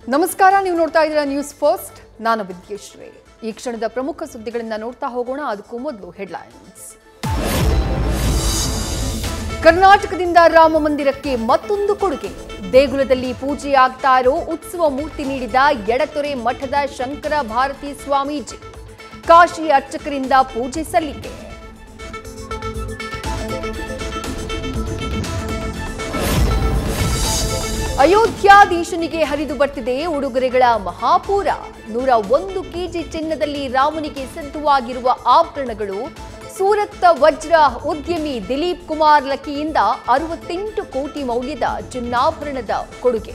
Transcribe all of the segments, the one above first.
ನಮಸ್ಕಾರ ನೀವು ನೋಡ್ತಾ ಇದ್ದೀರಾ ನ್ಯೂಸ್ ಫಸ್ಟ್ ನಾನು ವಿದ್ಯಶ್ರೀ ಈ ಕ್ಷಣದ ಪ್ರಮುಖ ಸುದ್ದಿಗಳನ್ನ ನೋಡ್ತಾ ಹೋಗೋಣ ಅದಕ್ಕೂ ಮೊದಲು ಹೆಡ್ಲೈನ್ಸ್ ಕರ್ನಾಟಕದಿಂದ ರಾಮ ಮಂದಿರಕ್ಕೆ ಮತ್ತೊಂದು ಕೊಡುಗೆ ದೇಗುಲದಲ್ಲಿ ಪೂಜೆಯಾಗ್ತಾ ಇರೋ ಉತ್ಸವ ಮೂರ್ತಿ ನೀಡಿದ ಎಡತೊರೆ ಮಠದ ಶಂಕರ ಭಾರತಿ ಸ್ವಾಮೀಜಿ ಕಾಶಿ ಅರ್ಚಕರಿಂದ ಪೂಜೆ ಸಲ್ಲಿಕೆ ಅಯೋಧ್ಯಾಧೀಶನಿಗೆ ಹರಿದು ಬರ್ತಿದೆ ಉಡುಗೊರೆಗಳ ಮಹಾಪೂರ ನೂರ ಒಂದು ಕೆಜಿ ಚಿನ್ನದಲ್ಲಿ ರಾಮನಿಗೆ ಸಿದ್ಧವಾಗಿರುವ ಆಭರಣಗಳು ಸೂರತ್ ವಜ್ರ ಉದ್ಯಮಿ ದಿಲೀಪ್ ಕುಮಾರ್ ಲಕ್ಕಿಯಿಂದ ಅರವತ್ತೆಂಟು ಕೋಟಿ ಮೌಲ್ಯದ ಚಿನ್ನಾಭರಣದ ಕೊಡುಗೆ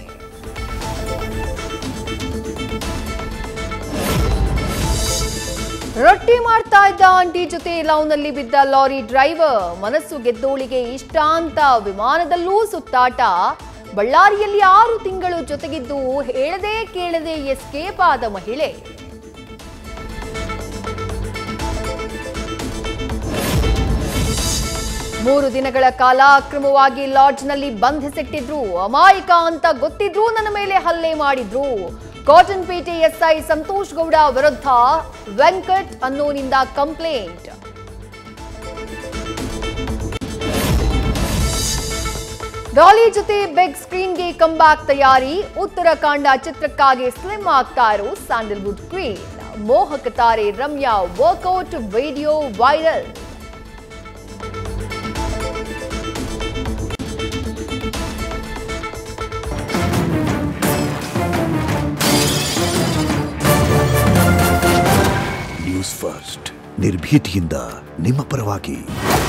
ರೊಟ್ಟಿ ಮಾಡ್ತಾ ಇದ್ದ ಆಂಟಿ ಜೊತೆ ಲವ್ನಲ್ಲಿ ಬಿದ್ದ ಲಾರಿ ಡ್ರೈವರ್ ಮನಸ್ಸು ಗೆದ್ದೋಳಿಗೆ ಇಷ್ಟ ಅಂತ ವಿಮಾನದಲ್ಲೂ ಸುತ್ತಾಟ ಬಳ್ಳಾರಿಯಲ್ಲಿ ಆರು ತಿಂಗಳು ಜೊತೆಗಿದ್ದು ಹೇಳದೆ ಕೇಳದೆ ಎಸ್ಕೇಪ್ ಆದ ಮಹಿಳೆ ಮೂರು ದಿನಗಳ ಕಾಲ ಅಕ್ರಮವಾಗಿ ಲಾಡ್ಜ್ನಲ್ಲಿ ಬಂಧಿಸಿಟ್ಟಿದ್ರು ಅಮಾಯಕ ಅಂತ ಗೊತ್ತಿದ್ರೂ ನನ್ನ ಮೇಲೆ ಹಲ್ಲೆ ಮಾಡಿದ್ರು ಕಾಟನ್ ಪೇಟೆ ಎಸ್ಐ ಸಂತೋಷ್ ಗೌಡ ವಿರುದ್ಧ ವೆಂಕಟ್ ಅನ್ನೋನಿಂದ ಕಂಪ್ಲೇಂಟ್ ಡಾಲಿ ಜೊತೆ ಬಿಗ್ ಸ್ಕ್ರೀನ್ಗೆ ಕಂಬ್ಯಾಕ್ ತಯಾರಿ ಉತ್ತರಾಖಂಡ ಚಿತ್ರಕ್ಕಾಗಿ ಸ್ಲಿಮ್ ಆಗ್ತಾ ಇರೋ ಸ್ಯಾಂಡಲ್ವುಡ್ ಕ್ವೀನ್ ಮೋಹಕ ತಾರೆ Ramya workout video viral news first ನಿರ್ಭೀತಿಯಿಂದ ನಿಮ್ಮ ಪರವಾಗಿ